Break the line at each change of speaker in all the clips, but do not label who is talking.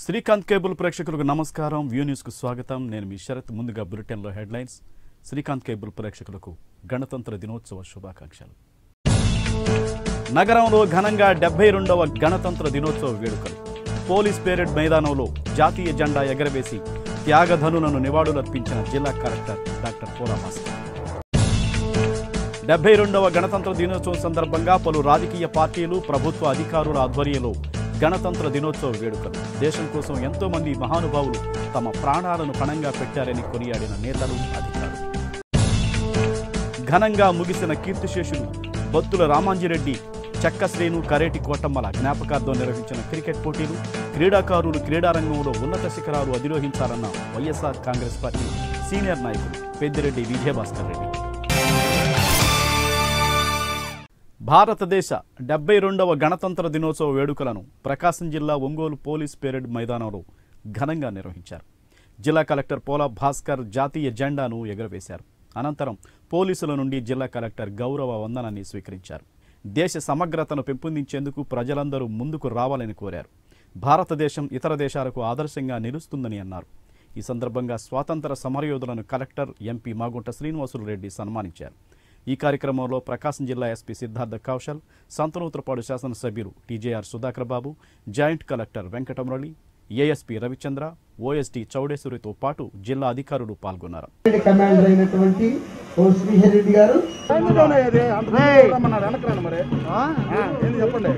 Srikanth cable ప్రేక్షకులకు నమస్కారం view న్యూస్కు స్వాగతం నేను మీ శరత్ ముందుగా బులెటిన్లో హెడ్లైన్స్ శ్రీకాంత్ కేబుల్ ప్రేక్షకులకు గణతంత్ర దినోత్సవ శుభాకాంక్షలు నగరంలో ఘనంగా డెబ్బై రెండవ గణతంత్ర దినోత్సవ వేడుకలు పోలీస్ పేరెడ్ మైదానంలో జాతీయ జెండా ఎగరవేసి త్యాగధనులను నివాళులర్పించిన జిల్లా కలెక్టర్ డాక్టర్ పోలా భాస్కర్ డెబ్బై రెండవ గణతంత్ర దినోత్సవం సందర్భంగా పలు రాజకీయ పార్టీలు ప్రభుత్వ అధికారుల ఆధ్వర్యంలో గణతంత్ర దినోత్సవ వేడుకలు దేశం కోసం ఎంతో మంది మహానుభావులు తమ ప్రాణాలను పణంగా పెట్టారని కొనియాడిన నేతలు అధికారులు ఘనంగా ముగిసిన కీర్తిశేషులు బత్తుల రామాంజిరెడ్డి చెక్క శ్రేణు కరేటి కోటమ్మల జ్ఞాపకార్థం నిర్వహించిన క్రికెట్ పోటీలు క్రీడాకారులు క్రీడారంగంలో ఉన్నత శిఖరాలు అధిరోహించాలన్న వైఎస్ఆర్ కాంగ్రెస్ పార్టీ సీనియర్ నాయకులు పెద్దిరెడ్డి విజయభాస్కర్ రెడ్డి భారతదేశ డెబ్బై రెండవ గణతంత్ర దినోత్సవ వేడుకలను ప్రకాశం జిల్లా ఒంగోలు పోలీస్ పెరేడ్ మైదానంలో ఘనంగా నిర్వహించారు జిల్లా కలెక్టర్ పోలా భాస్కర్ జాతీయ జెండాను ఎగురవేశారు అనంతరం పోలీసుల నుండి జిల్లా కలెక్టర్ గౌరవ వందనాన్ని స్వీకరించారు దేశ సమగ్రతను పెంపొందించేందుకు ప్రజలందరూ ముందుకు రావాలని కోరారు భారతదేశం ఇతర దేశాలకు ఆదర్శంగా నిలుస్తుందని అన్నారు ఈ సందర్భంగా స్వాతంత్ర సమరయోధులను కలెక్టర్ ఎంపీ మాగుంట శ్రీనివాసులు రెడ్డి సన్మానించారు ఈ కార్యక్రమంలో ప్రకాశం జిల్లా ఎస్పీ సిద్ధార్థ కౌశల్ సంతనూత్రపాడు శాసనసభ్యులు TJR Sudhakar Babu joint collector Venkatamurali ASP Ravichandra OSD చౌడేశ్వరితో పాటు జిల్లా అధికారులు పాల్గొన్నారు
కమాండర్ అయినటువంటి ఓ శ్రీహరి రెడ్డి గారు
చెప్పండి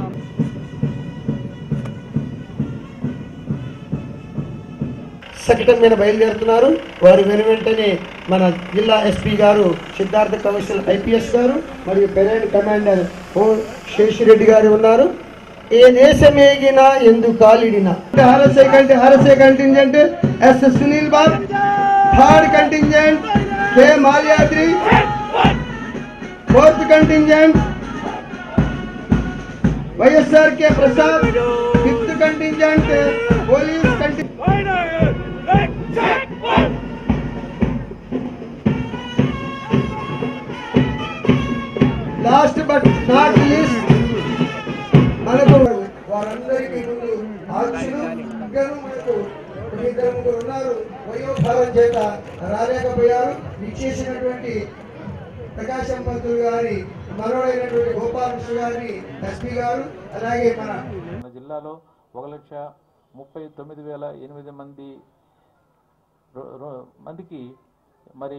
శకటం మీద బయలుదేరుతున్నారు వారు వెను వెంటనే మన జిల్లా ఎస్పీ గారు సిద్ధార్థ కౌశల్ ఐపీఎస్ గారు మరియు పెరేడ్ కమాండర్ ఓ శేషిరెడ్డి గారు ఉన్నారు ఏ దేశమేగిన ఎందు కాలిడిన ఆర్ఎస్ఐ కంటి RSI contingent S Sunil Babu third contingent K Malyadri fourth contingent YSR K Prasad fifth contingent police కంటి లాస్ట్ బట్ నాట్ లీస్ట్ మనకు వారందరికీ ముందు ఆక్షులు ఇద్దరు మనకు ఒక ఇద్దరు ముగ్గురు ఉన్నారు వయోభారం చేత రాలేకపోయారు ఇచ్చేసినటువంటి ప్రకాశం పంతులు గారి మనోడైనటువంటి గోపాలకృష్ణ గారిని ఎస్పీ గారు అలాగే మన
మన జిల్లాలో ఒక లక్ష ముప్పై తొమ్మిది వేల ఎనిమిది మంది రో- రో- మందికి మరి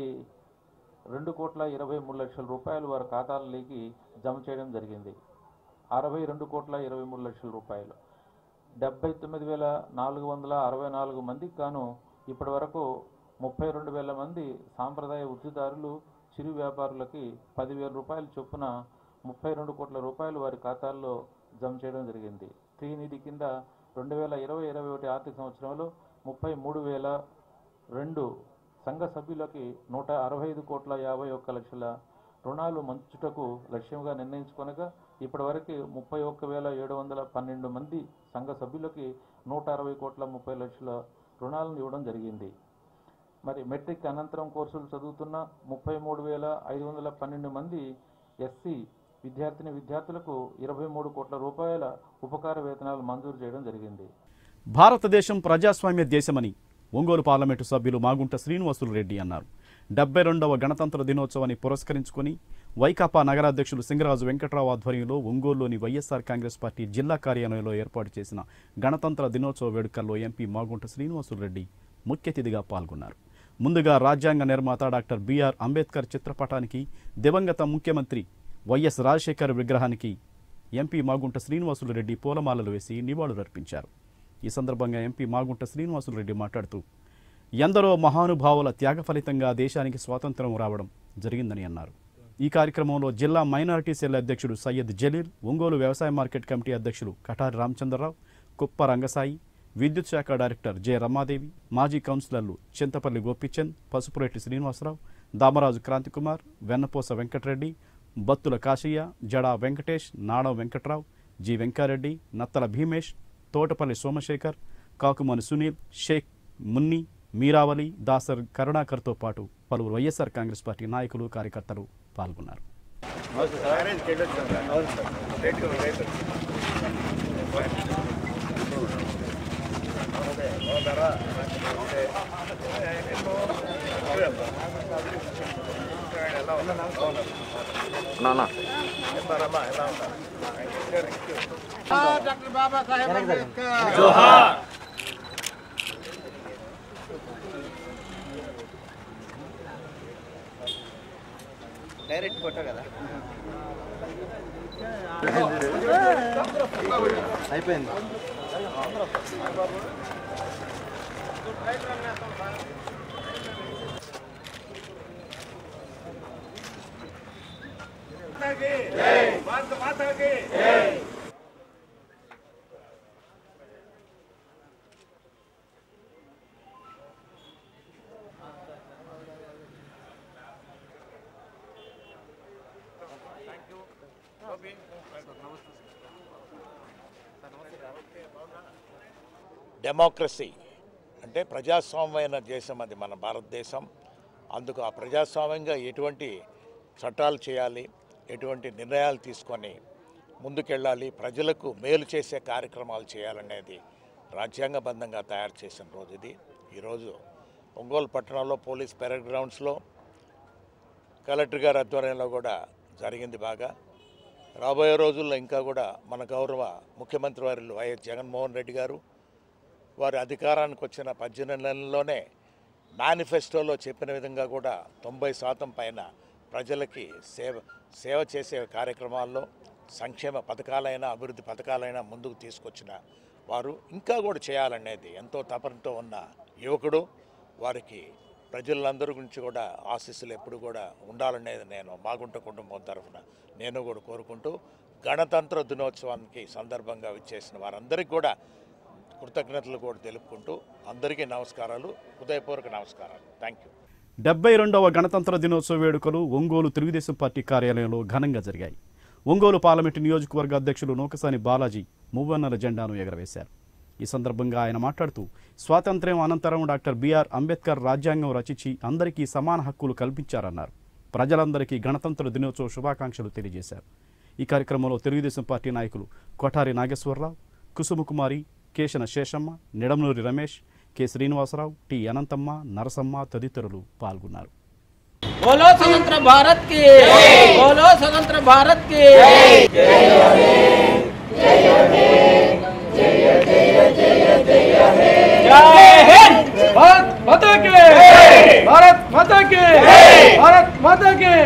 రెండు కోట్ల ఇరవై మూడు లక్షల రూపాయలు వారి ఖాతాలలోకి జమ చేయడం జరిగింది అరవై రెండు కోట్ల ఇరవై మూడు లక్షల రూపాయలు డెబ్బై తొమ్మిది వేల నాలుగు వందల అరవై నాలుగు మందికి గాను ఇప్పటి వరకు ముప్పై రెండు వేల మంది సాంప్రదాయ వృత్తిదారులు చిరు వ్యాపారులకి పదివేల రూపాయల చొప్పున ముప్పై రెండు కోట్ల రూపాయలు వారి ఖాతాల్లో జమ చేయడం జరిగింది శ్రీనిధి కింద రెండు వేల ఇరవై ఇరవై ఒకటి ఆర్థిక సంవత్సరంలో ముప్పై మూడు వేల రెండు సంఘ సభ్యులకి నూట అరవై ఐదు కోట్ల యాభై ఒక్క లక్షల రుణాలు మంచుటకు లక్ష్యంగా నిర్ణయించుకొనగా ఇప్పటివరకు ముప్పై ఒక్క వేల ఏడు వందల పన్నెండు మంది సంఘ సభ్యులకి నూట అరవై కోట్ల ముప్పై లక్షల రుణాలను ఇవ్వడం జరిగింది మరి మెట్రిక్ అనంతరం కోర్సులు చదువుతున్న ముప్పై మూడు వేల ఐదు వందల పన్నెండు మంది ఎస్సీ విద్యార్థిని విద్యార్థులకు ఇరవై మూడు కోట్ల రూపాయల ఉపకార వేతనాలు మంజూరు చేయడం జరిగింది
భారతదేశం ప్రజాస్వామ్య దేశమని ఒంగోలు పార్లమెంటు సభ్యులు మాగుంట శ్రీనివాసులు రెడ్డి అన్నారు డెబ్బై రెండవ గణతంత్ర దినోత్సవాన్ని పురస్కరించుకొని వైకాపా నగరాధ్యక్షులు సింగరాజు వెంకట్రావు ఆధ్వర్యంలో ఒంగోలులోని వైఎస్ఆర్ కాంగ్రెస్ పార్టీ జిల్లా కార్యాలయంలో ఏర్పాటు చేసిన గణతంత్ర దినోత్సవ వేడుకల్లో ఎంపీ మాగుంట శ్రీనివాసులు రెడ్డి ముఖ్య అతిథిగా పాల్గొన్నారు ముందుగా రాజ్యాంగ నిర్మాత డాక్టర్ బిఆర్ అంబేద్కర్ చిత్రపటానికి దివంగత ముఖ్యమంత్రి వైఎస్ రాజశేఖర్ విగ్రహానికి ఎంపీ మాగుంట శ్రీనివాసులు రెడ్డి పూలమాలలు వేసి నివాళులర్పించారు ఈ సందర్భంగా ఎంపీ మాగుంట శ్రీనివాసులు రెడ్డి మాట్లాడుతూ ఎందరో మహానుభావుల త్యాగ ఫలితంగా దేశానికి స్వాతంత్రం రావడం జరిగిందని అన్నారు ఈ కార్యక్రమంలో జిల్లా మైనారిటీ సెల్ అధ్యక్షుడు సయ్యద్ జలీల్ ఒంగోలు వ్యవసాయ మార్కెట్ కమిటీ అధ్యక్షులు కటారి రామచంద్రరావు కుప్ప రంగసాయి విద్యుత్ శాఖ డైరెక్టర్ జె రమాదేవి మాజీ కౌన్సిలర్లు చింతపల్లి గోపిచంద్ పసుపురెడ్డి శ్రీనివాసరావు దామరాజు క్రాంతికుమార్ వెన్నపోస వెంకటరెడ్డి బత్తుల కాశయ్య జడా వెంకటేష్ నాడం వెంకట్రావు జి వెంకారెడ్డి నత్తల భీమేష్ తోటపల్లి సోమశేఖర్ కాకుమని సునీల్ షేక్ మున్ని మీరావలి దాసర్ కరుణాకర్తో పాటు పలువురు వైఎస్ఆర్ కాంగ్రెస్ పార్టీ నాయకులు కార్యకర్తలు పాల్గొన్నారు
డెమోక్రసీ అంటే ప్రజాస్వామ్యమైన దేశం అది మన భారతదేశం అందుకు ఆ ప్రజాస్వామ్యంగా ఎటువంటి చట్టాలు చేయాలి ఎటువంటి నిర్ణయాలు తీసుకొని ముందుకెళ్ళాలి ప్రజలకు మేలు చేసే కార్యక్రమాలు చేయాలనేది రాజ్యాంగబద్ధంగా తయారు చేసిన రోజు ఇది ఈరోజు ఒంగోలు పట్టణంలో పోలీస్ పెరడ్ గ్రౌండ్స్లో కలెక్టర్ గారి ఆధ్వర్యంలో కూడా జరిగింది బాగా రాబోయే రోజుల్లో ఇంకా కూడా మన గౌరవ ముఖ్యమంత్రి వారిలు వైఎస్ జగన్మోహన్ రెడ్డి గారు వారి అధికారానికి వచ్చిన పద్దెనిమిది నెలల్లోనే మేనిఫెస్టోలో చెప్పిన విధంగా కూడా తొంభై శాతం పైన ప్రజలకి సేవ సేవ చేసే కార్యక్రమాల్లో సంక్షేమ పథకాలైనా అభివృద్ధి పథకాలైనా ముందుకు తీసుకొచ్చిన వారు ఇంకా కూడా చేయాలనేది ఎంతో తపనతో ఉన్న యువకుడు వారికి ప్రజలందరి గురించి కూడా ఆశీస్సులు ఎప్పుడు కూడా ఉండాలనేది నేను మాగుంట కుటుంబం తరఫున నేను కూడా కోరుకుంటూ గణతంత్ర దినోత్సవానికి సందర్భంగా విచ్చేసిన వారందరికీ కూడా కృతజ్ఞతలు కూడా తెలుపుకుంటూ అందరికీ నమస్కారాలు హృదయపూర్వక నమస్కారాలు థ్యాంక్ యూ
డెబ్బై రెండవ గణతంత్ర దినోత్సవ వేడుకలు ఒంగోలు తెలుగుదేశం పార్టీ కార్యాలయంలో ఘనంగా జరిగాయి ఒంగోలు పార్లమెంటు నియోజకవర్గ అధ్యక్షులు నూకసాని బాలాజీ మూవన్నర జెండాను ఎగరవేశారు ఈ సందర్భంగా ఆయన మాట్లాడుతూ స్వాతంత్ర్యం అనంతరం డాక్టర్ బిఆర్ అంబేద్కర్ రాజ్యాంగం రచించి అందరికీ సమాన హక్కులు కల్పించారన్నారు ప్రజలందరికీ గణతంత్ర దినోత్సవ శుభాకాంక్షలు తెలియజేశారు ఈ కార్యక్రమంలో తెలుగుదేశం పార్టీ నాయకులు కొఠారి నాగేశ్వరరావు కుసుమకుమారి కేశన శేషమ్మ నిడమనూరి రమేష్ కె శ్రీనివాసరావు టి అనంతమ్మ నరసమ్మ తదితరులు పాల్గొన్నారు
बोलो स्वतंत्र भारत की बोलो स्वतंत्र भारत की जय हिंद भारत माता की भारत माता की भारत माता की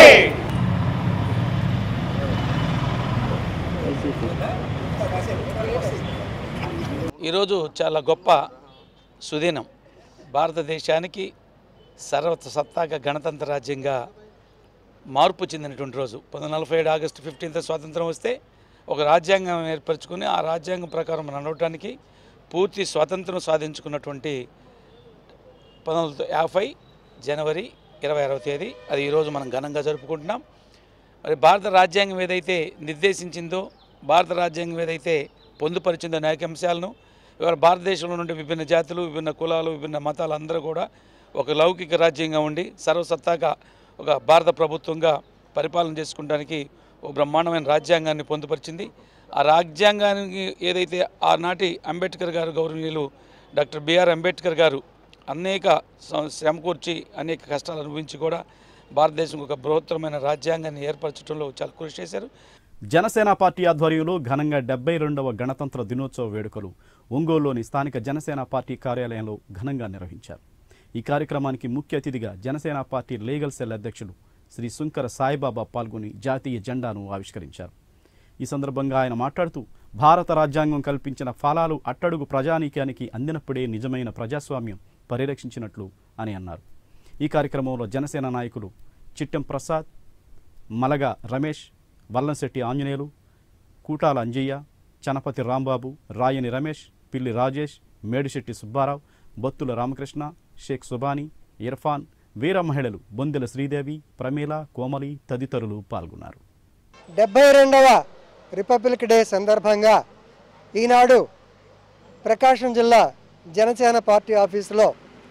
ఈరోజు చాలా గొప్ప సుదినం భారతదేశానికి సర్వ సత్తాక గణతంత్ర రాజ్యంగా మార్పు చెందినటువంటి రోజు పంతొమ్మిది నలభై ఏడు ఆగస్టు ఫిఫ్టీన్త్ స్వాతంత్రం వస్తే ఒక రాజ్యాంగం ఏర్పరచుకుని ఆ రాజ్యాంగం ప్రకారం నడవటానికి పూర్తి స్వాతంత్రం సాధించుకున్నటువంటి పంతొమ్మిది వందల యాభై జనవరి ఇరవై ఆరవ తేదీ అది ఈరోజు మనం ఘనంగా జరుపుకుంటున్నాం మరి భారత రాజ్యాంగం ఏదైతే నిర్దేశించిందో భారత రాజ్యాంగం ఏదైతే పొందుపరిచిందో అనేక అంశాలను ఇవాళ భారతదేశంలో నుండి విభిన్న జాతులు విభిన్న కులాలు విభిన్న మతాలు అందరూ కూడా ఒక లౌకిక రాజ్యంగా ఉండి సర్వసత్తాగా ఒక భారత ప్రభుత్వంగా పరిపాలన చేసుకోవడానికి ఒక బ్రహ్మాండమైన రాజ్యాంగాన్ని పొందుపరిచింది ఆ రాజ్యాంగానికి ఏదైతే ఆనాటి అంబేద్కర్ గారు గౌరవనీయులు డాక్టర్ బిఆర్ అంబేద్కర్ గారు అనేక శ్ర- శ్రమకూర్చి అనేక కష్టాలు అనుభవించి కూడా భారతదేశం ఒక బృహత్తరమైన రాజ్యాంగాన్ని ఏర్పరచడంలో చాలా కృషి చేశారు
జనసేన పార్టీ ఆధ్వర్యంలో ఘనంగా డెబ్బై రెండవ గణతంత్ర దినోత్సవ వేడుకలు ఒంగోలులోని స్థానిక జనసేన పార్టీ కార్యాలయంలో ఘనంగా నిర్వహించారు ఈ కార్యక్రమానికి ముఖ్య అతిథిగా జనసేన పార్టీ లీగల్ సెల్ అధ్యక్షులు శ్రీ సుంకర సాయిబాబా పాల్గొని జాతీయ జెండాను ఆవిష్కరించారు ఈ సందర్భంగా ఆయన మాట్లాడుతూ భారత రాజ్యాంగం కల్పించిన ఫలాలు అట్టడుగు ప్రజానీకానికి అందినప్పుడే నిజమైన ప్రజాస్వామ్యం పరిరక్షించినట్లు అని అన్నారు ఈ కార్యక్రమంలో జనసేన నాయకులు చిట్టెం ప్రసాద్ మలగ రమేష్ వల్లంశెట్టి ఆంజనేయులు కూటాల అంజయ్య చనపతి రాంబాబు రాయని రమేష్ పిల్లి రాజేష్ మేడిశెట్టి సుబ్బారావు బొత్తుల రామకృష్ణ షేక్ సుబాని ఇర్ఫాన్ వీర మహిళలు బొందెల శ్రీదేవి ప్రమీల కోమలి తదితరులు పాల్గొన్నారు
డెబ్బై రెండవ రిపబ్లిక్ డే సందర్భంగా ఈనాడు ప్రకాశం జిల్లా జనసేన పార్టీ ఆఫీసులో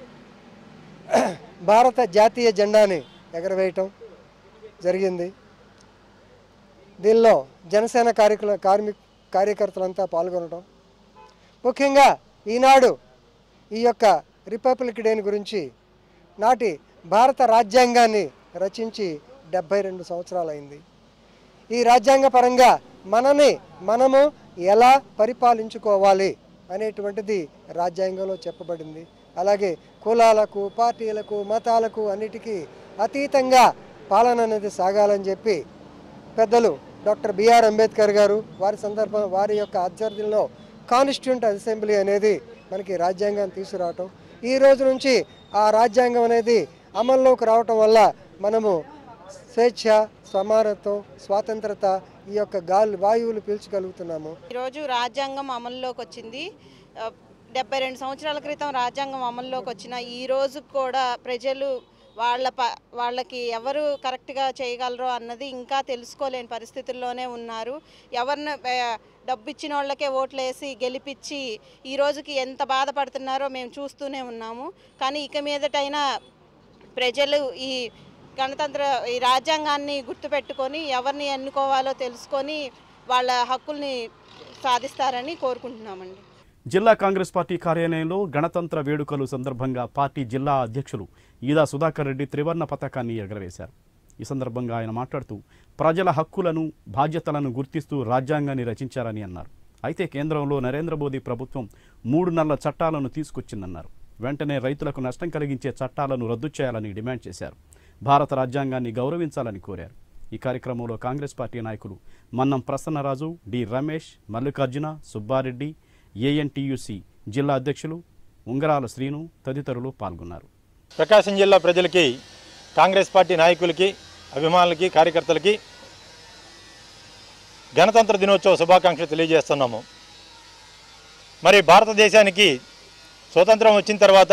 భారత జాతీయ జెండాని ఎగరవేయటం జరిగింది దీనిలో జనసేన కార్యకుల కార్మిక కార్యకర్తలంతా పాల్గొనడం ముఖ్యంగా ఈనాడు ఈ యొక్క రిపబ్లిక్ డేని గురించి నాటి భారత రాజ్యాంగాన్ని రచించి డెబ్భై రెండు సంవత్సరాలైంది ఈ రాజ్యాంగ పరంగా మనని మనము ఎలా పరిపాలించుకోవాలి అనేటువంటిది రాజ్యాంగంలో చెప్పబడింది అలాగే కులాలకు పార్టీలకు మతాలకు అన్నిటికీ అతీతంగా పాలన అనేది సాగాలని చెప్పి పెద్దలు డాక్టర్ బిఆర్ అంబేద్కర్ గారు వారి సందర్భం వారి యొక్క ఆధ్వర్యంలో కాన్స్టిట్యూంట్ అసెంబ్లీ అనేది మనకి రాజ్యాంగాన్ని తీసుకురావటం ఈ రోజు నుంచి ఆ రాజ్యాంగం అనేది అమల్లోకి రావటం వల్ల మనము స్వేచ్ఛ సమానత్వం స్వాతంత్రత ఈ యొక్క గాలి వాయువులు పీల్చగలుగుతున్నాము
ఈరోజు రాజ్యాంగం అమల్లోకి వచ్చింది ఆ, డెబ్బై రెండు సంవత్సరాల క్రితం రాజ్యాంగం అమల్లోకి వచ్చిన ఈ రోజు కూడా ప్రజలు వాళ్ళ ప వాళ్ళకి ఎవరు కరెక్ట్గా చేయగలరో అన్నది ఇంకా తెలుసుకోలేని పరిస్థితుల్లోనే ఉన్నారు ఎవరిని ఆ, డబ్బు ఇచ్చిన వాళ్ళకే ఓట్లు వేసి గెలిపించి ఈ రోజుకి ఎంత బాధపడుతున్నారో మేము చూస్తూనే ఉన్నాము కానీ ఇక మీదటైనా ప్రజలు ఈ గణతంత్ర ఈ రాజ్యాంగాన్ని గుర్తుపెట్టుకొని ఎవరిని ఎన్నుకోవాలో తెలుసుకొని వాళ్ళ హక్కుల్ని సాధిస్తారని కోరుకుంటున్నామండి
జిల్లా కాంగ్రెస్ పార్టీ కార్యాలయంలో గణతంత్ర వేడుకలు సందర్భంగా పార్టీ జిల్లా అధ్యక్షులు ఈదా సుధాకర్ రెడ్డి త్రివర్ణ పతాకాన్ని ఎగరవేశారు ఈ సందర్భంగా ఆయన మాట్లాడుతూ ప్రజల హక్కులను బాధ్యతలను గుర్తిస్తూ రాజ్యాంగాన్ని రచించారని అన్నారు అయితే కేంద్రంలో నరేంద్ర మోదీ ప్రభుత్వం మూడు నెలల చట్టాలను తీసుకొచ్చిందన్నారు వెంటనే రైతులకు నష్టం కలిగించే చట్టాలను రద్దు చేయాలని డిమాండ్ చేశారు భారత రాజ్యాంగాన్ని గౌరవించాలని కోరారు ఈ కార్యక్రమంలో కాంగ్రెస్ పార్టీ నాయకులు మన్నం ప్రసన్నరాజు డి రమేష్ మల్లికార్జున సుబ్బారెడ్డి ఏఎన్టీయూసీ జిల్లా అధ్యక్షులు ఉంగరాల శ్రీను తదితరులు పాల్గొన్నారు
ప్రకాశం జిల్లా ప్రజలకి కాంగ్రెస్ పార్టీ నాయకులకి అభిమానులకి కార్యకర్తలకి గణతంత్ర దినోత్సవ శుభాకాంక్షలు తెలియజేస్తున్నాము మరి భారతదేశానికి స్వతంత్రం వచ్చిన తర్వాత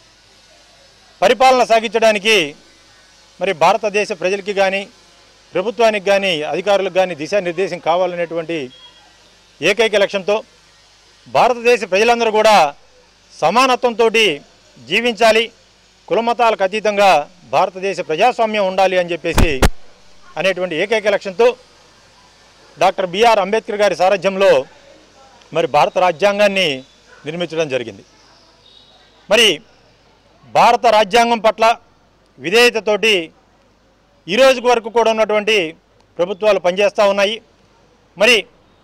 పరిపాలన సాగించడానికి మరి భారతదేశ ప్రజలకి కానీ ప్రభుత్వానికి కానీ అధికారులకు కానీ దిశానిర్దేశం కావాలనేటువంటి ఏకైక లక్ష్యంతో భారతదేశ ప్రజలందరూ కూడా సమానత్వంతో జీవించాలి కులమతాలకు అతీతంగా భారతదేశ ప్రజాస్వామ్యం ఉండాలి అని చెప్పేసి అనేటువంటి ఏకైక లక్ష్యంతో డాక్టర్ బిఆర్ అంబేద్కర్ గారి సారథ్యంలో మరి భారత రాజ్యాంగాన్ని నిర్మించడం జరిగింది మరి భారత రాజ్యాంగం పట్ల విధేయతతోటి ఈ రోజు వరకు కూడా ఉన్నటువంటి ప్రభుత్వాలు పనిచేస్తూ ఉన్నాయి మరి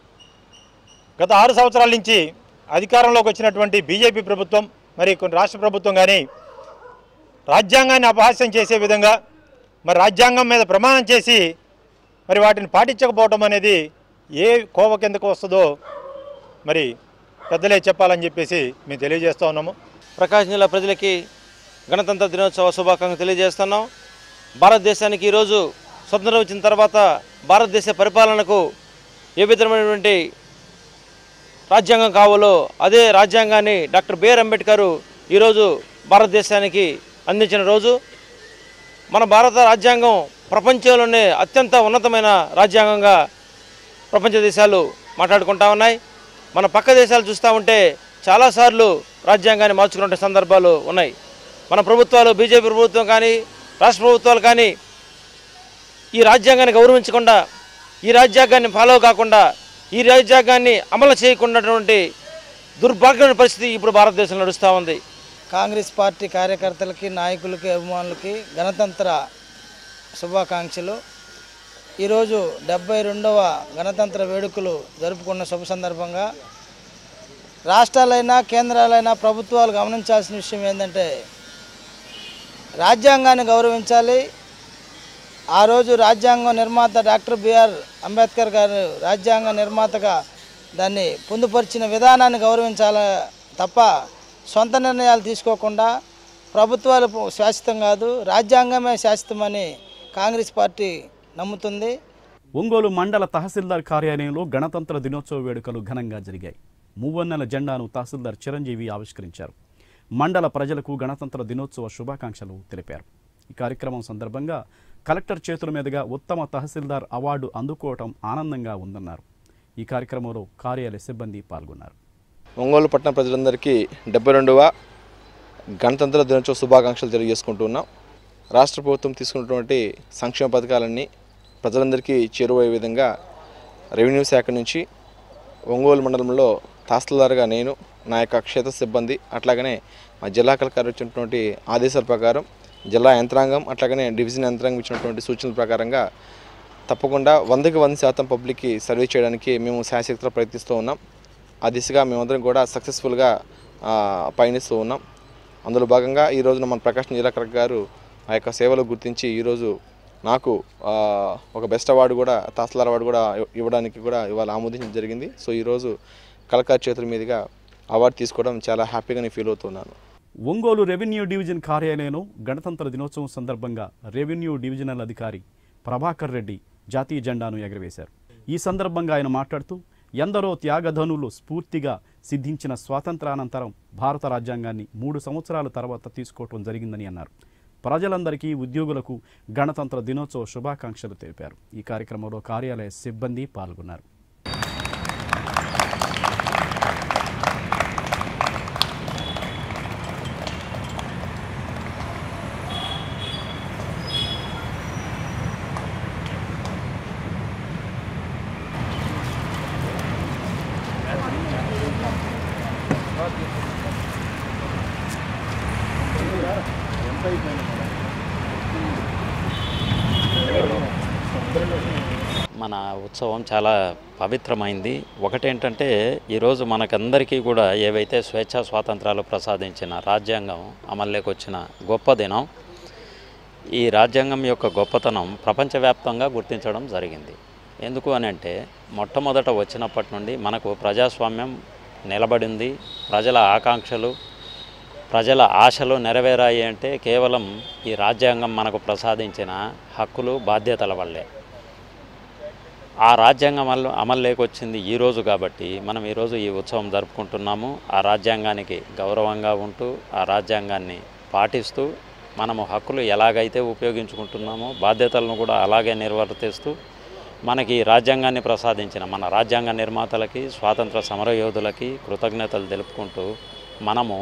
గత ఆరు సంవత్సరాల నుంచి అధికారంలోకి వచ్చినటువంటి బీజేపీ ప్రభుత్వం మరి కొన్ని రాష్ట్ర ప్రభుత్వం కానీ రాజ్యాంగాన్ని అపహాస్యం చేసే విధంగా మరి రాజ్యాంగం మీద ప్రమాణం చేసి మరి వాటిని పాటించకపోవటం అనేది ఏ కోవ కిందకు వస్తుందో మరి పెద్దలే చెప్పాలని చెప్పేసి మేము తెలియజేస్తూ ఉన్నాము
ప్రకాశం జిల్లా ప్రజలకి గణతంత్ర దినోత్సవ శుభాకాంక్షలు తెలియజేస్తున్నాం భారతదేశానికి ఈరోజు స్వతంత్రం వచ్చిన తర్వాత భారతదేశ పరిపాలనకు ఏ విధమైనటువంటి రాజ్యాంగం కావాలో అదే రాజ్యాంగాన్ని డాక్టర్ బిఆర్ అంబేద్కర్ ఈరోజు భారతదేశానికి అందించిన రోజు మన భారత రాజ్యాంగం ప్రపంచంలోనే అత్యంత ఉన్నతమైన రాజ్యాంగంగా ప్రపంచ దేశాలు మాట్లాడుకుంటా ఉన్నాయి మన పక్క దేశాలు చూస్తూ ఉంటే చాలాసార్లు రాజ్యాంగాన్ని మార్చుకునే సందర్భాలు ఉన్నాయి మన ప్రభుత్వాలు బీజేపీ ప్రభుత్వం కానీ రాష్ట్ర ప్రభుత్వాలు కానీ ఈ రాజ్యాంగాన్ని గౌరవించకుండా ఈ రాజ్యాంగాన్ని ఫాలో కాకుండా ఈ రాజ్యాంగాన్ని అమలు చేయకున్నటువంటి దుర్భాగ్యమైన పరిస్థితి ఇప్పుడు భారతదేశంలో నడుస్తూ ఉంది
కాంగ్రెస్ పార్టీ కార్యకర్తలకి నాయకులకి అభిమానులకి గణతంత్ర శుభాకాంక్షలు ఈరోజు డెబ్బై రెండవ గణతంత్ర వేడుకలు జరుపుకున్న శుభ సందర్భంగా రాష్ట్రాలైనా కేంద్రాలైనా ప్రభుత్వాలు గమనించాల్సిన విషయం ఏంటంటే రాజ్యాంగాన్ని గౌరవించాలి ఆ రోజు రాజ్యాంగం నిర్మాత డాక్టర్ బిఆర్ అంబేద్కర్ గారు రాజ్యాంగ నిర్మాతగా దాన్ని పొందుపరిచిన విధానాన్ని గౌరవించాల తప్ప సొంత నిర్ణయాలు తీసుకోకుండా ప్రభుత్వాలు శాశ్వతం కాదు రాజ్యాంగమే శాశ్వతమని కాంగ్రెస్ పార్టీ నమ్ముతుంది
ఒంగోలు మండల తహసీల్దార్ కార్యాలయంలో గణతంత్ర దినోత్సవ వేడుకలు ఘనంగా జరిగాయి మూవన్నెల జెండాను తహసీల్దార్ చిరంజీవి ఆవిష్కరించారు మండల ప్రజలకు గణతంత్ర దినోత్సవ శుభాకాంక్షలు తెలిపారు ఈ కార్యక్రమం సందర్భంగా కలెక్టర్ చేతుల మీదుగా ఉత్తమ తహసీల్దార్ అవార్డు అందుకోవటం ఆనందంగా ఉందన్నారు ఈ కార్యక్రమంలో కార్యాలయ సిబ్బంది పాల్గొన్నారు
ఒంగోలు పట్టణ ప్రజలందరికీ డెబ్బై రెండవ గణతంత్ర దినోత్సవ శుభాకాంక్షలు తెలియజేసుకుంటున్నాం రాష్ట్ర ప్రభుత్వం తీసుకున్నటువంటి సంక్షేమ పథకాలన్నీ ప్రజలందరికీ చేరువయ్యే విధంగా రెవెన్యూ శాఖ నుంచి ఒంగోలు మండలంలో తహసీల్దార్గా నేను నా యొక్క క్షేత్ర సిబ్బంది అట్లాగనే మా జిల్లా కలెక్టర్ ఇచ్చినటువంటి ఆదేశాల ప్రకారం జిల్లా యంత్రాంగం అట్లాగనే డివిజన్ యంత్రాంగం ఇచ్చినటువంటి సూచనల ప్రకారంగా తప్పకుండా వందకి వంద శాతం పబ్లిక్కి సర్వీస్ చేయడానికి మేము శాశక్తిలో ప్రయత్నిస్తూ ఉన్నాం ఆ దిశగా మేమందరం కూడా సక్సెస్ఫుల్గా ఆ, పయనిస్తూ ఉన్నాం అందులో భాగంగా ఈ రోజున మన ప్రకాశం జిల్లా కలెక్టర్ గారు ఆ యొక్క సేవలు గుర్తించి ఈరోజు నాకు ఆ, ఒక బెస్ట్ అవార్డు కూడా తహసీల్దార్ అవార్డు కూడా ఇవ్- ఇవ్వడానికి కూడా ఇవాళ ఆమోదించడం జరిగింది సో ఈరోజు కలెక్టర్ చేతుల మీదుగా అవార్డు తీసుకోవడం చాలా హ్యాపీగా నేను ఫీల్ అవుతున్నాను
ఒంగోలు రెవెన్యూ డివిజన్ కార్యాలయంలో గణతంత్ర దినోత్సవం సందర్భంగా రెవెన్యూ డివిజనల్ అధికారి ప్రభాకర్ రెడ్డి జాతీయ జెండాను ఎగరవేశారు ఈ సందర్భంగా ఆయన మాట్లాడుతూ ఎందరో త్యాగధనులు స్ఫూర్తిగా సిద్ధించిన స్వాతంత్రానంతరం భారత రాజ్యాంగాన్ని మూడు సంవత్సరాల తర్వాత తీసుకోవటం జరిగిందని అన్నారు ప్రజలందరికీ ఉద్యోగులకు గణతంత్ర దినోత్సవ శుభాకాంక్షలు తెలిపారు ఈ కార్యక్రమంలో కార్యాలయ సిబ్బంది పాల్గొన్నారు
మన ఉత్సవం చాలా పవిత్రమైంది ఒకటేంటంటే ఈరోజు మనకందరికీ కూడా ఏవైతే స్వేచ్ఛా స్వాతంత్రాలు ప్రసాదించిన రాజ్యాంగం అమల్లోకి వచ్చిన గొప్ప దినం ఈ రాజ్యాంగం యొక్క గొప్పతనం ప్రపంచవ్యాప్తంగా గుర్తించడం జరిగింది ఎందుకు అని అంటే మొట్టమొదట వచ్చినప్పటి నుండి మనకు ప్రజాస్వామ్యం నిలబడింది ప్రజల ఆకాంక్షలు ప్రజల ఆశలు నెరవేరాయి అంటే కేవలం ఈ రాజ్యాంగం మనకు ప్రసాదించిన హక్కులు బాధ్యతల వల్లే ఆ రాజ్యాంగం అమలు అమల్లోకి వచ్చింది ఈరోజు కాబట్టి మనం ఈరోజు ఈ ఉత్సవం జరుపుకుంటున్నాము ఆ రాజ్యాంగానికి గౌరవంగా ఉంటూ ఆ రాజ్యాంగాన్ని పాటిస్తూ మనము హక్కులు ఎలాగైతే ఉపయోగించుకుంటున్నామో బాధ్యతలను కూడా అలాగే నిర్వర్తిస్తూ మనకి ఈ రాజ్యాంగాన్ని ప్రసాదించిన మన రాజ్యాంగ నిర్మాతలకి స్వాతంత్ర సమరయోధులకి కృతజ్ఞతలు తెలుపుకుంటూ మనము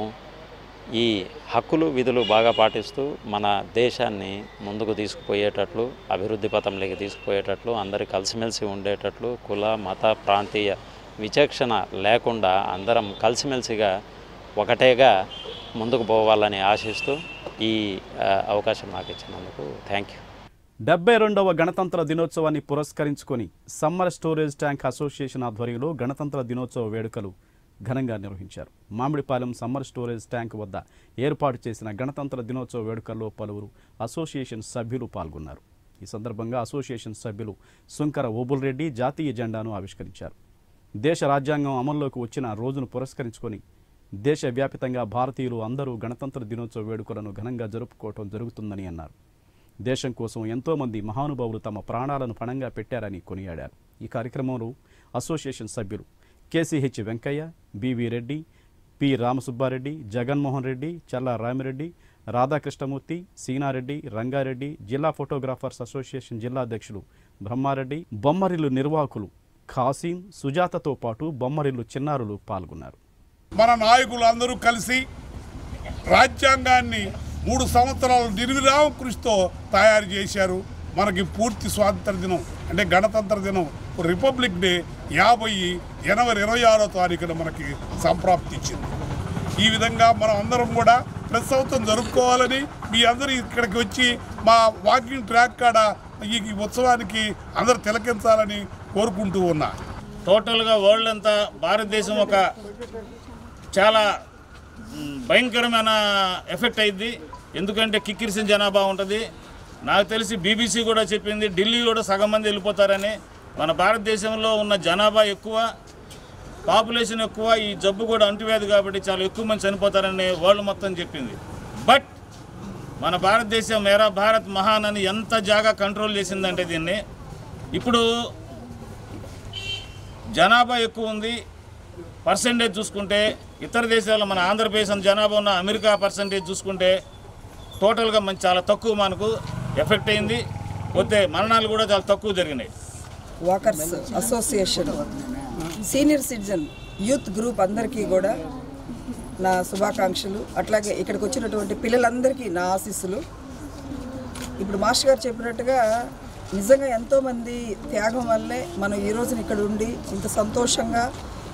ఈ హక్కులు విధులు బాగా పాటిస్తూ మన దేశాన్ని ముందుకు తీసుకుపోయేటట్లు అభివృద్ధి పథంలోకి తీసుకుపోయేటట్లు అందరూ కలిసిమెలిసి ఉండేటట్లు కుల మత ప్రాంతీయ విచక్షణ లేకుండా అందరం కలిసిమెలిసిగా ఒకటేగా ముందుకు పోవాలని ఆశిస్తూ ఈ ఆ, అవకాశం నాకు ఇచ్చినందుకు థ్యాంక్ యూ
డెబ్బై రెండవ గణతంత్ర దినోత్సవాన్ని పురస్కరించుకొని సమ్మర్ స్టోరేజ్ ట్యాంక్ అసోసియేషన్ ఆధ్వర్యంలో గణతంత్ర దినోత్సవ వేడుకలు ఘనంగా నిర్వహించారు మామిడిపాలెం సమ్మర్ స్టోరేజ్ ట్యాంక్ వద్ద ఏర్పాటు చేసిన గణతంత్ర దినోత్సవ వేడుకల్లో పలువురు అసోసియేషన్ సభ్యులు పాల్గొన్నారు ఈ సందర్భంగా అసోసియేషన్ సభ్యులు సుంకర ఓబుల్ రెడ్డి జాతీయ జెండాను ఆవిష్కరించారు దేశ రాజ్యాంగం అమల్లోకి వచ్చిన రోజును పురస్కరించుకొని దేశవ్యాపితంగా భారతీయులు అందరూ గణతంత్ర దినోత్సవ వేడుకలను ఘనంగా జరుపుకోవటం జరుగుతుందని అన్నారు దేశం కోసం ఎంతోమంది మహానుభావులు తమ ప్రాణాలను పణంగా పెట్టారని కొనియాడారు ఈ కార్యక్రమంలో అసోసియేషన్ సభ్యులు KCH Venkaiah BV Reddy P Ramasubbareddy Jaganmohan Reddy Challa Ramireddy Radhakrishnamurthy Seenareddy Rangareddy జిల్లా ఫోటోగ్రాఫర్స్ అసోసియేషన్ జిల్లా అధ్యక్షులు బ్రహ్మారెడ్డి బొమ్మరిల్లు నిర్వాహకులు ఖాసీం సుజాతతో పాటు బొమ్మరిల్లు చిన్నారులు పాల్గొన్నారు
మన నాయకులు అందరూ కలిసి రాజ్యాంగాన్ని మూడు సంవత్సరాలు నిర్విరామ కృషితో తయారు చేశారు మనకి పూర్తి స్వాతంత్ర దినం అంటే గణతంత్ర దినం రిపబ్లిక్ డే యాభై జనవరి ఇరవై ఆరో తారీఖున మనకి సంప్రాప్తించింది ఈ విధంగా మనం అందరం కూడా ప్రతి సంవత్సరం జరుపుకోవాలని మీ అందరూ ఇక్కడికి వచ్చి మా వాకింగ్ ట్రాక్ కాడ ఈ ఈ ఉత్సవానికి అందరూ తిలకించాలని కోరుకుంటూ ఉన్నా
టోటల్గా వరల్డ్ అంతా భారతదేశం ఒక చాలా మ్, భయంకరమైన ఎఫెక్ట్ అయింది ఎందుకంటే కిక్కిరిసిన జనాభా ఉంటుంది నాకు తెలిసి బీబీసీ కూడా చెప్పింది ఢిల్లీ కూడా సగం మంది వెళ్ళిపోతారని మన భారతదేశంలో ఉన్న జనాభా ఎక్కువ పాపులేషన్ ఎక్కువ ఈ జబ్బు కూడా అంటువ్యాధి కాబట్టి చాలా ఎక్కువ మంది చనిపోతారని వరల్డ్ మొత్తం చెప్పింది బట్ మన భారతదేశం మేరా భారత్ మహాన్ అని ఎంత జాగా కంట్రోల్ చేసిందంటే దీన్ని ఇప్పుడు జనాభా ఎక్కువ ఉంది పర్సంటేజ్ చూసుకుంటే ఇతర దేశాల్లో మన ఆంధ్రప్రదేశ్ అంత జనాభా ఉన్న అమెరికా పర్సంటేజ్ చూసుకుంటే టోటల్గా మంచి చాలా తక్కువ మనకు ఎఫెక్ట్ అయింది పోతే మరణాలు కూడా చాలా తక్కువ జరిగినాయి
walkers association senior citizen youth group అందరికీ కూడా నా శుభాకాంక్షలు అట్లాగే ఇక్కడికి వచ్చినటువంటి పిల్లలందరికీ నా ఆశీస్సులు ఇప్పుడు మాస్టర్ గారు చెప్పినట్టుగా నిజంగా ఎంతోమంది త్యాగం వల్లే మనం ఈ రోజున ఇక్కడ ఉండి ఇంత సంతోషంగా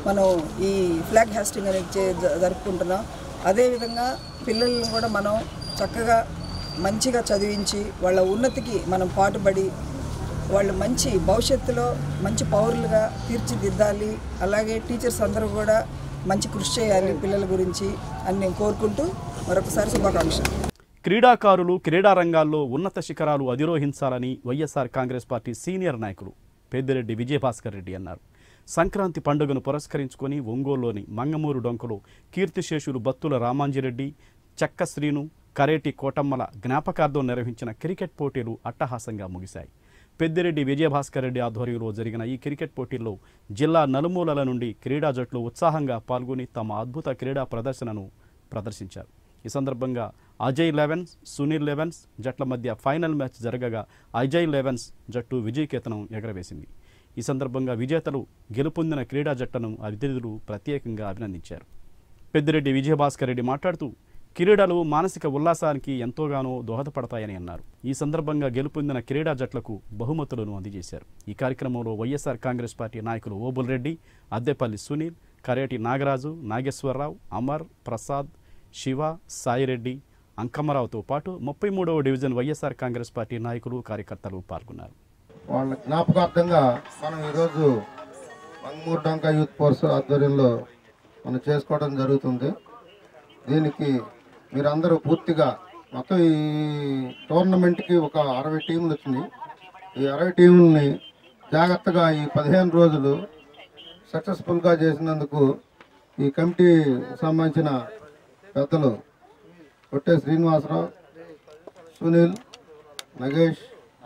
మనం ఈ ఫ్లాగ్ హాస్టింగ్ అనేది చే జ- జరుపుకుంటున్నాం అదేవిధంగా పిల్లల్ని కూడా మనం చక్కగా మంచిగా చదివించి వాళ్ళ ఉన్నతికి మనం పాటుపడి వాళ్ళు మంచి భవిష్యత్తులో మంచి పౌరులుగా తీర్చిదిద్దాలి అలాగే టీచర్స్ అందరూ కూడా మంచి కృషి చేయాలి పిల్లల గురించి అని నేను కోరుకుంటూ మరొకసారి శుభాకాంక్షలు
క్రీడాకారులు క్రీడా రంగాల్లో ఉన్నత శిఖరాలు అధిరోహించాలని వైఎస్ఆర్ కాంగ్రెస్ పార్టీ సీనియర్ నాయకులు పెద్దిరెడ్డి విజయభాస్కర్ రెడ్డి అన్నారు సంక్రాంతి పండుగను పురస్కరించుకొని ఒంగోలులోని మంగమూరు డొంకలో కీర్తిశేషులు బత్తుల రామాంజిరెడ్డి చెక్క శ్రీను కరేటి కోటమ్మల జ్ఞాపకార్థం నిర్వహించిన క్రికెట్ పోటీలు అట్టహాసంగా ముగిశాయి పెద్దిరెడ్డి విజయభాస్కర్ రెడ్డి ఆధ్వర్యంలో జరిగిన ఈ క్రికెట్ పోటీల్లో జిల్లా నలుమూలల నుండి క్రీడా జట్లు ఉత్సాహంగా పాల్గొని తమ అద్భుత క్రీడా ప్రదర్శనను ప్రదర్శించారు ఈ సందర్భంగా అజయ్ లెవెన్స్ సునీల్ లెవెన్స్ జట్ల మధ్య ఫైనల్ మ్యాచ్ జరగగా అజయ్ లెవెన్స్ జట్టు విజయకేతనం ఎగరవేసింది ఈ సందర్భంగా విజేతలు గెలుపొందిన క్రీడా జట్టును అతిథులు ప్రత్యేకంగా అభినందించారు పెద్దిరెడ్డి విజయభాస్కర్ రెడ్డి మాట్లాడుతూ క్రీడలు మానసిక ఉల్లాసానికి ఎంతోగానో దోహదపడతాయని అన్నారు ఈ సందర్భంగా గెలుపొందిన క్రీడా జట్లకు బహుమతులను అందజేశారు ఈ కార్యక్రమంలో వైఎస్ఆర్ కాంగ్రెస్ పార్టీ నాయకులు ఓబుల్ రెడ్డి అద్దెపల్లి సునీల్ కరేటి నాగరాజు నాగేశ్వరరావు అమర్ ప్రసాద్ శివ సాయిరెడ్డి అంకమ్మరావుతో పాటు ముప్పై మూడవ డివిజన్ వైఎస్ఆర్ కాంగ్రెస్ పార్టీ నాయకులు కార్యకర్తలు పాల్గొన్నారు
వాళ్ళ జ్ఞాపకార్థంగా మనం ఈరోజు మంగమూరు డంకా యూత్ ఫోర్స్ ఆధ్వర్యంలో మనం చేసుకోవడం జరుగుతుంది దీనికి మీరందరూ పూర్తిగా మొత్తం ఈ టోర్నమెంట్కి ఒక అరవై టీంలు వచ్చినాయి ఈ అరవై టీముల్ని జాగ్రత్తగా ఈ పదిహేను రోజులు సక్సెస్ఫుల్గా చేసినందుకు ఈ కమిటీ సంబంధించిన పెద్దలు కొట్టే శ్రీనివాసరావు సునీల్ నగేష్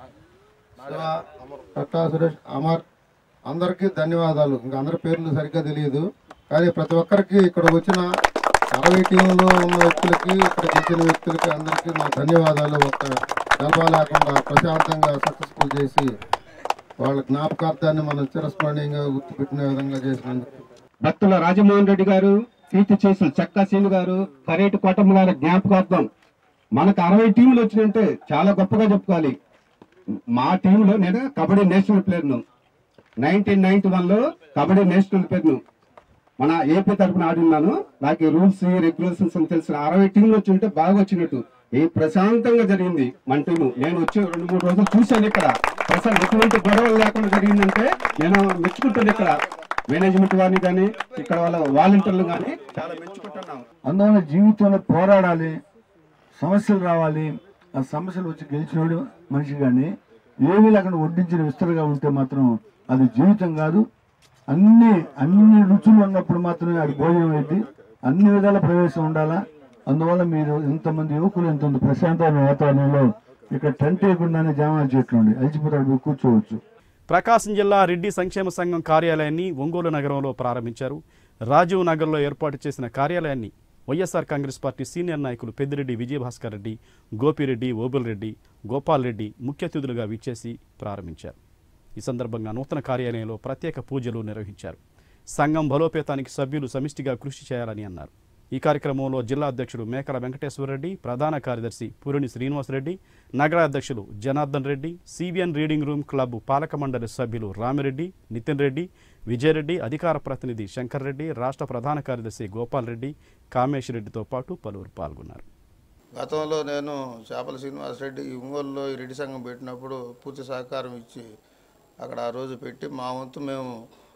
శివ, కట్టా సురేష్ అమర్ అందరికీ ధన్యవాదాలు ఇంకా అందరి పేర్లు సరిగ్గా తెలియదు కానీ ప్రతి ఒక్కరికి ఇక్కడ వచ్చిన అరవై టీంలో ఉన్న వ్యక్తులకి ఇక్కడ గెలిచిన వ్యక్తులకి అందరికీ నా ధన్యవాదాలు ఒక డబ్బా లేకుండా ప్రశాంతంగా సక్సెస్ఫుల్ చేసి వాళ్ళ జ్ఞాపకార్థాన్ని మనం చిరస్మరణీయంగా గుర్తుపెట్టిన విధంగా చేసినందుకు
భక్తుల రాజమోహన్ రెడ్డి గారు కీర్తి చేసిన చెక్క సీను గారు కరేటి కోటమ్మ గారి జ్ఞాపకార్థం మనకు అరవై టీంలు వచ్చినంటే చాలా గొప్పగా చెప్పుకోవాలి మా టీంలో నేను కబడ్డీ నేషనల్ ప్లేయర్ను నైన్టీన్ నైన్టీ వన్లో కబడ్డీ నేషనల్ ప్లేయర్ను మన ఏపీ తరఫున ఆడిన్నాను నాకు రూల్స్ రెగ్యులేషన్స్ అని తెలిసిన అరవై టీంలు వచ్చింటే బాగా వచ్చినట్టు ఈ ప్రశాంతంగా జరిగింది మన టీము నేను వచ్చి రెండు మూడు రోజులు చూశాను ఇక్కడ ప్రశాంత్ ఎటువంటి గొడవలు లేకుండా జరిగిందంటే నేను మెచ్చుకుంటాను ఇక్కడ మేనేజ్మెంట్ వారిని కానీ ఇక్కడ వాళ్ళ వాలంటీర్లు కానీ చాలా మెచ్చుకుంటున్నాం
అందువల్ల జీవితంలో పోరాడాలి సమస్యలు రావాలి ఆ సమస్యలు వచ్చి గెలిచినోడు మనిషి కానీ ఏమీ లేకుండా వడ్డించిన విస్తరగా ఉంటే మాత్రం అది జీవితం కాదు అన్ని అన్ని రుచులు ఉన్నప్పుడు మాత్రమే అది భోజనం అయింది అన్ని విధాల ప్రవేశం ఉండాలా అందువల్ల మీరు ఎంతమంది యువకులు ఎంత ప్రశాంతమైన వాతావరణంలో ఇక్కడ టెంట్ వేయకుండానే జామాల చెట్లు ఉండి అలిచిపోతాడు పోయి కూర్చోవచ్చు
ప్రకాశం జిల్లా రెడ్డి సంక్షేమ సంఘం కార్యాలయాన్ని ఒంగోలు నగరంలో ప్రారంభించారు రాజీవ్ నగర్లో ఏర్పాటు చేసిన కార్యాలయాన్ని వైఎస్ఆర్ కాంగ్రెస్ పార్టీ సీనియర్ నాయకులు పెద్దిరెడ్డి విజయభాస్కర్ రెడ్డి గోపిరెడ్డి ఓబుల్ రెడ్డి గోపాల్ రెడ్డి ముఖ్య అతిథులుగా విచ్చేసి ప్రారంభించారు ఈ సందర్భంగా నూతన కార్యాలయంలో ప్రత్యేక పూజలు నిర్వహించారు సంఘం బలోపేతానికి సభ్యులు సమిష్టిగా కృషి చేయాలని అన్నారు ఈ కార్యక్రమంలో జిల్లా అధ్యక్షుడు మేకల వెంకటేశ్వరరెడ్డి ప్రధాన కార్యదర్శి పురుని శ్రీనివాసరెడ్డి నగర అధ్యక్షులు Janardhan Reddy CBN reading room club పాలక మండలి సభ్యులు రామిరెడ్డి నితిన్ రెడ్డి విజయరెడ్డి అధికార ప్రతినిధి శంకర్ రెడ్డి రాష్ట్ర ప్రధాన కార్యదర్శి గోపాల్ రెడ్డి కామేష్ రెడ్డితో పాటు పలువురు పాల్గొన్నారు
గతంలో నేను చేపల శ్రీనివాసరెడ్డి ఈ ఒంగోలులో ఈ రెడ్డి సంఘం పెట్టినప్పుడు పూర్తి సహకారం ఇచ్చి అక్కడ ఆ రోజు పెట్టి మా వంతు మేము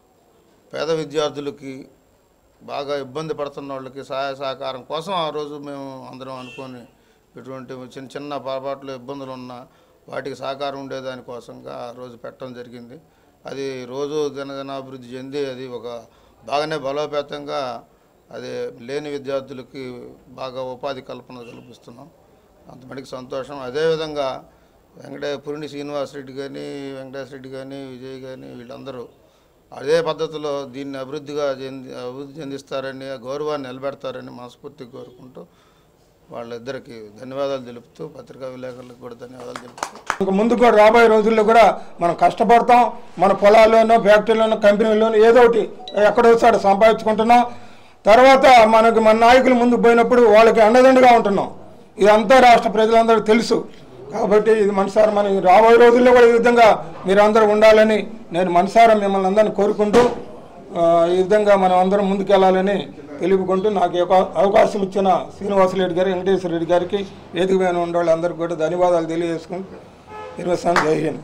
పేద విద్యార్థులకి బాగా ఇబ్బంది పడుతున్న వాళ్ళకి సహాయ సహకారం కోసం ఆ రోజు మేము అందరం అనుకొని ఇటువంటి చిన్న చిన్న పొరపాట్లు ఇబ్బందులు ఉన్నా వాటికి సహకారం ఉండేదాని కోసంగా ఆ రోజు పెట్టడం జరిగింది అది రోజు దినదినాభివృద్ధి చెంది అది ఒక బాగానే బలోపేతంగా అది లేని విద్యార్థులకి బాగా ఉపాధి కల్పన కల్పిస్తున్నాం అంతమటికి సంతోషం అదేవిధంగా వెంకటే పురిని శ్రీనివాసరెడ్డి కానీ వెంకటేశ్వర రెడ్డి కానీ విజయ్ కానీ వీళ్ళందరూ అదే పద్ధతిలో దీన్ని అభివృద్ధిగా చెంది అభివృద్ధి చెందిస్తారని ఆ గౌరవాన్ని నిలబెడతారని మనస్ఫూర్తిగా కోరుకుంటూ వాళ్ళిద్దరికి ధన్యవాదాలు తెలుపుతూ పత్రికా విలేకరులకు కూడా ధన్యవాదాలు తెలుపుతూ
ఇంక ముందు కూడా రాబోయే రోజుల్లో కూడా మనం కష్టపడతాం మన పొలాల్లోనో ఫ్యాక్టరీలోనో కంపెనీలోనో ఏదో ఒకటి ఎక్కడో ఒకసారి సంపాదించుకుంటున్నాం తర్వాత మనకి మన నాయకులు ముందుకు పోయినప్పుడు వాళ్ళకి అండదండగా ఉంటున్నాం ఇదంతా రాష్ట్ర ప్రజలందరూ తెలుసు కాబట్టి ఇది మనసారా మన రాబోయే రోజుల్లో కూడా ఈ విధంగా మీరు అందరూ ఉండాలని నేను మనసారా మిమ్మల్ని అందరినీ కోరుకుంటూ ఆ, ఈ విధంగా మనం అందరం ముందుకెళ్లాలని తెలుపుకుంటూ నాకు ఈ యొక్క అవకాశం ఇచ్చిన శ్రీనివాసరెడ్డి గారు వెంకటేశ్వర రెడ్డి గారికి వేదిక మీద ఉన్న వాళ్ళందరికీ కూడా ధన్యవాదాలు తెలియజేసుకుంటూ నిర్వహిస్తాను జై హింద్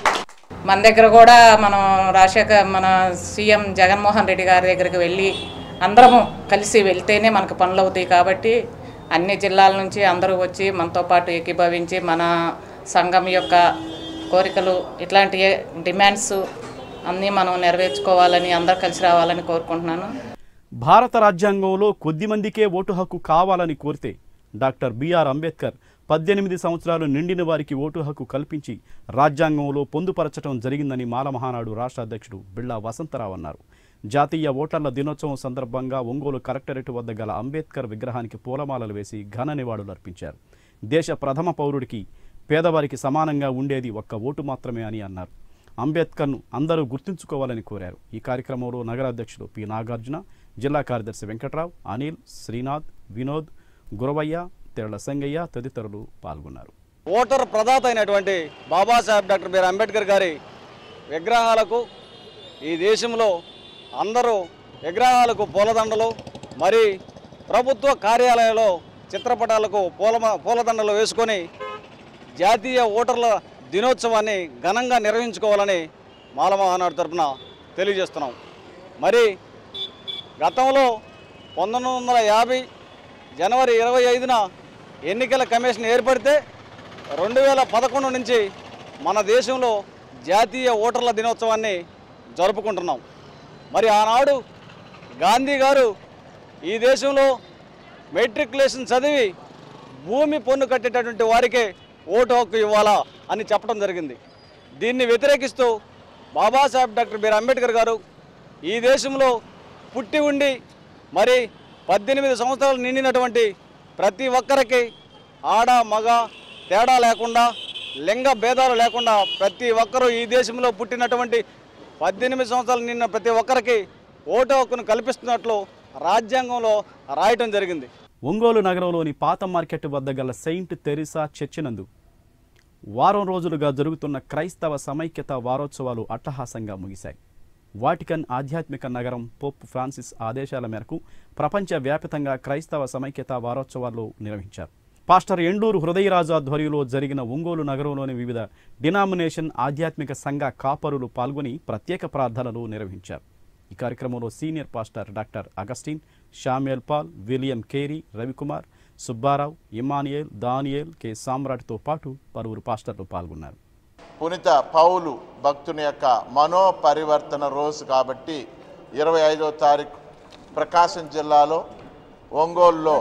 మన దగ్గర కూడా మనం రాజశేఖర్ మన సీఎం జగన్మోహన్ రెడ్డి గారి దగ్గరికి వెళ్ళి అందరము కలిసి వెళ్తేనే మనకు పనులు అవుతాయి కాబట్టి అన్ని జిల్లాల నుంచి అందరూ వచ్చి మనతో పాటు ఏకీభవించి మన సంఘం యొక్క కోరికలు ఇట్లాంటి డిమాండ్స్ అన్నీ మనం నెరవేర్చుకోవాలని అందరూ కలిసి రావాలని కోరుకుంటున్నాను
భారత రాజ్యాంగంలో కొద్ది మందికే ఓటు హక్కు కావాలని కోరితే డాక్టర్ బిఆర్ అంబేద్కర్ పద్దెనిమిది సంవత్సరాలు నిండిన వారికి ఓటు హక్కు కల్పించి రాజ్యాంగంలో పొందుపరచడం జరిగిందని మాల మహానాడు రాష్ట్ర అధ్యక్షుడు బిళ్ళా వసంతరావు అన్నారు జాతీయ ఓటర్ల దినోత్సవం సందర్భంగా ఒంగోలు కలెక్టరేట్ వద్ద గల అంబేద్కర్ విగ్రహానికి పూలమాలలు వేసి ఘన నివాళులు అర్పించారు దేశ ప్రథమ పౌరుడికి పేదవారికి సమానంగా ఉండేది ఒక్క ఓటు మాత్రమే అని అన్నారు అంబేద్కర్ను అందరూ గుర్తుంచుకోవాలని కోరారు ఈ కార్యక్రమంలో నగర అధ్యక్షుడు పి నాగార్జున జిల్లా కార్యదర్శి వెంకట్రావు అనిల్ శ్రీనాథ్ వినోద్ గురవయ్య తెరల సంగయ్య తదితరులు పాల్గొన్నారు
ఓటర్ ప్రదాత అయినటువంటి బాబాసాహెబ్ డాక్టర్ బిఆర్ అంబేద్కర్ గారి విగ్రహాలకు ఈ దేశంలో అందరూ విగ్రహాలకు పూలదండలు మరి ప్రభుత్వ కార్యాలయాల్లో చిత్రపటాలకు పూల పూలదండలు వేసుకొని జాతీయ ఓటర్ల దినోత్సవాన్ని ఘనంగా నిర్వహించుకోవాలని మాలమహానాడు తరపున తెలియజేస్తున్నాం మరి గతంలో పంతొమ్మిది వందల యాభై జనవరి ఇరవై ఐదున ఎన్నికల కమిషన్ ఏర్పడితే రెండు వేల పదకొండు నుంచి మన దేశంలో జాతీయ ఓటర్ల దినోత్సవాన్ని జరుపుకుంటున్నాం మరి ఆనాడు గాంధీ గారు ఈ దేశంలో మెట్రికులేషన్ చదివి భూమి పన్ను కట్టేటటువంటి వారికే ఓటు హక్కు ఇవ్వాలా అని చెప్పడం జరిగింది దీన్ని వ్యతిరేకిస్తూ బాబాసాహెబ్ డాక్టర్ బిఆర్ అంబేద్కర్ గారు ఈ దేశంలో పుట్టి ఉండి మరి పద్దెనిమిది సంవత్సరాలు నిండినటువంటి ప్రతి ఒక్కరికి ఆడ మగ తేడా లేకుండా లింగ భేదాలు లేకుండా ప్రతి ఒక్కరూ ఈ దేశంలో పుట్టినటువంటి పద్దెనిమిది సంవత్సరాలు నిన్న ప్రతి ఒక్కరికి ఓటు హక్కును కల్పిస్తున్నట్లు రాజ్యాంగంలో రాయటం జరిగింది
ఒంగోలు నగరంలోని పాత మార్కెట్ వద్ద గల సెయింట్ తెరిసా చర్చినందు వారం రోజులుగా జరుగుతున్న క్రైస్తవ సమైక్యత వారోత్సవాలు అట్టహాసంగా ముగిశాయి వాటికన్ ఆధ్యాత్మిక నగరం పోప్ ఫ్రాన్సిస్ ఆదేశాల మేరకు ప్రపంచవ్యాప్తంగా క్రైస్తవ సమైక్యత వారోత్సవాలు నిర్వహించారు పాస్టర్ ఎండూరు హృదయరాజు ఆధ్వర్యంలో జరిగిన ఒంగోలు నగరంలోని వివిధ డినామినేషన్ ఆధ్యాత్మిక సంఘ కాపరులు పాల్గొని ప్రత్యేక ప్రార్థనలు నిర్వహించారు ఈ కార్యక్రమంలో senior pastor doctor Augustine Samuel Paul William Carey Ravikumar Subbarao Emmanuel Daniel K సామ్రాట్తో పాటు పలువురు పాస్టర్లు పాల్గొన్నారు
పునిత పౌలు భక్తుని యొక్క మనోపరివర్తన రోజు కాబట్టి ఇరవై ఐదో తారీఖు ప్రకాశం జిల్లాలో ఒంగోలులో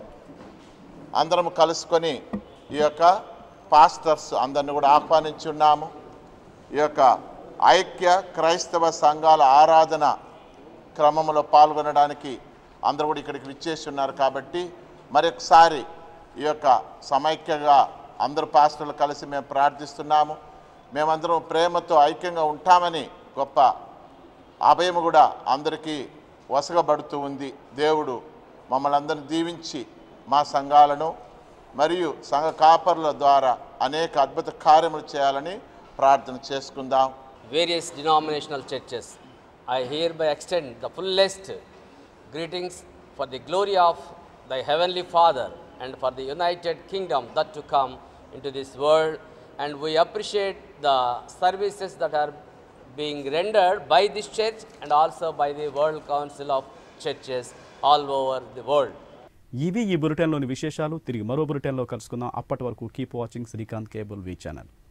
అందరం కలుసుకొని ఈ యొక్క పాస్టర్స్ అందరిని కూడా ఆహ్వానించి ఉన్నాము ఈ యొక్క ఐక్య క్రైస్తవ సంఘాల ఆరాధన క్రమంలో పాల్గొనడానికి అందరూ కూడా ఇక్కడికి విచ్చేసి ఉన్నారు కాబట్టి మరొకసారి ఈ యొక్క సమైక్యంగా అందరు పాస్టర్లు కలిసి మేము ప్రార్థిస్తున్నాము మేమందరం ప్రేమతో ఐక్యంగా ఉంటామని గొప్ప అభయం కూడా అందరికీ వసగబడుతూ ఉంది దేవుడు మమ్మల్ని అందరిని దీవించి మా సంఘాలను మరియు సంఘ కాపరుల ద్వారా అనేక అద్భుత కార్యములు చేయాలని ప్రార్థన చేసుకుందాం
various denominational churches. I hereby extend the fullest greetings for the glory of thy heavenly Father and for the united kingdom that to come into this world. And we appreciate the services that are being rendered by this church and also by the World Council of Churches all over the world.
ఇవి ఈ బులెటిన్లోని విశేషాలు తిరిగి మరో బులెటిన్లో కలుసుకుందాం అప్పటి వరకు keep watching Srikanth cable V channel